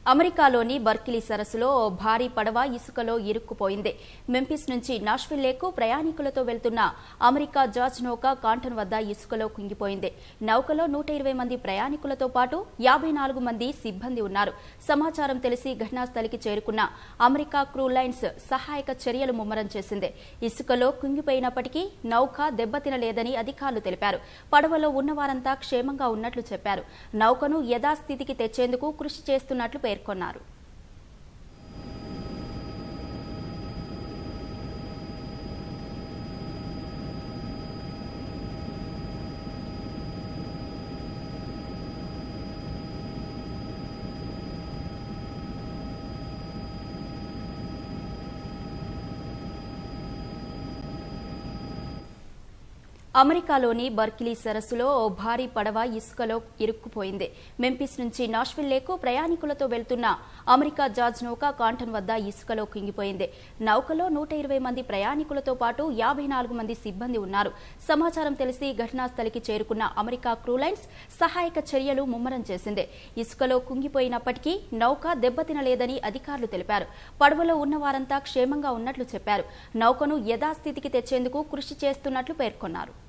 అమెరికాలోని బర్కిలీ సరస్సులో ఓ భారీ పడవ ఇసుకలో ఇరుక్కుపోయింది మెంఫిస్ నుంచి నాష్విల్లేకు ప్రయాణికులతో వెళ్తున్న అమెరికా జార్జ్ నౌక కాంటన్ వద్ద ఇసుకలో కుంగిపోయింది నౌకలో నూట ఇరవై మంది ప్రయాణికులతో పాటు యాభై నాలుగు మంది సిబ్బంది ఉన్నారు సమాచారం తెలిసి ఘటనాస్థలికి చేరుకున్న అమెరికా క్రూ లైన్స్ సహాయక చర్యలు ముమ్మరం చేసింది ఇసుకలో కుంగిపోయినప్పటికీ నౌక దెబ్బతినలేదని అధికారులు తెలిపారు పడవలో ఉన్నవారంతా క్షేమంగా ఉన్నట్లు చెప్పారు నౌకను యథాస్థితికి తెచ్చేందుకు కృషి చేస్తున్నట్లు పేర్కొన్నారు అమెరికాలోని బర్కిలీ సరస్సులో ఓ భారీ పడవ ఇసుకలో ఇరుక్కుపోయింది మెంఫిస్ నుంచి నాష్విల్లేకు ప్రయాణికులతో వెళ్తున్న అమెరికా జార్జ్ నౌక కాంటన్ వద్ద ఇసుకలో కుంగిపోయింది నౌకలో నూట ఇరవై మంది ప్రయాణికులతో పాటు యాభై నాలుగు మంది సిబ్బంది ఉన్నారు సమాచారం తెలిసి ఘటనాస్థలికి చేరుకున్న అమెరికా క్రూలైన్స్ సహాయక చర్యలు ముమ్మరం చేసింది ఇసుకలో కుంగిపోయినప్పటికీ నౌక దెబ్బతినలేదని అధికారులు తెలిపారు పడవలో ఉన్న వారంతా క్షేమంగా ఉన్నట్లు చెప్పారు నౌకను యథాస్థితికి తెచ్చేందుకు కృషి చేస్తున్నట్లు పేర్కొన్నారు